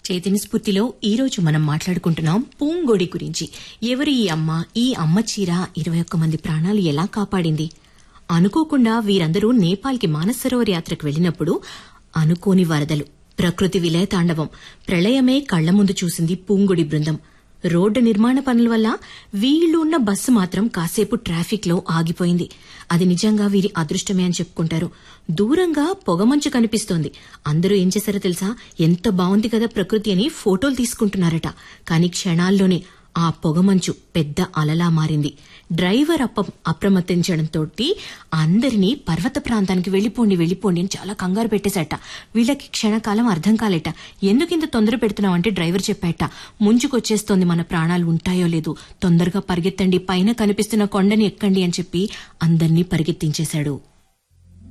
చైతన్య స్ఫూర్తిలో ఈ రోజు మనం మాట్లాడుకుంటున్నాం పూంగొడి గురించి ఎవరు ఈ అమ్మ ఈ అమ్మ చీర ఇరవై ఒక్క మంది ప్రాణాలు ఎలా కాపాడింది అనుకోకుండా వీరందరూ నేపాల్కి మానసరోవర్ యాత్రకు వెళ్లినప్పుడు అనుకోని వరదలు ప్రకృతి విలయతాండవం ప్రళయమే కళ్ల ముందు చూసింది పూంగుడి బృందం రోడ్డు నిర్మాణ పనుల వల్ల వీళ్లు ఉన్న బస్సు మాత్రం కాసేపు ట్రాఫిక్ లో ఆగిపోయింది అది నిజంగా వీరి అదృష్టమే అని చెప్పుకుంటారు దూరంగా పొగమంచు కనిపిస్తోంది అందరూ ఏం చేశారో తెలుసా ఎంత బాగుంది కదా ప్రకృతి అని ఫోటోలు తీసుకుంటున్నారట కానీ క్షణాల్లోనే ఆ పొగమంచు పెద్ద అలలా మారింది డ్రైవర్ అప్ప అప్రమత్తించడంతో అందరినీ పర్వత ప్రాంతానికి వెళ్లిపోండి వెళ్లిపోండి అని చాలా కంగారు పెట్టేశాట వీళ్ళకి క్షణకాలం అర్థం కాలేట ఎందుకింత తొందర పెడుతున్నావు అంటే డ్రైవర్ చెప్పాట ముంచుకొచ్చేస్తోంది మన ప్రాణాలు ఉంటాయో లేదు తొందరగా పరిగెత్తండి పైన కనిపిస్తున్న కొండని ఎక్కండి అని చెప్పి అందర్నీ పరిగెత్తించేశాడు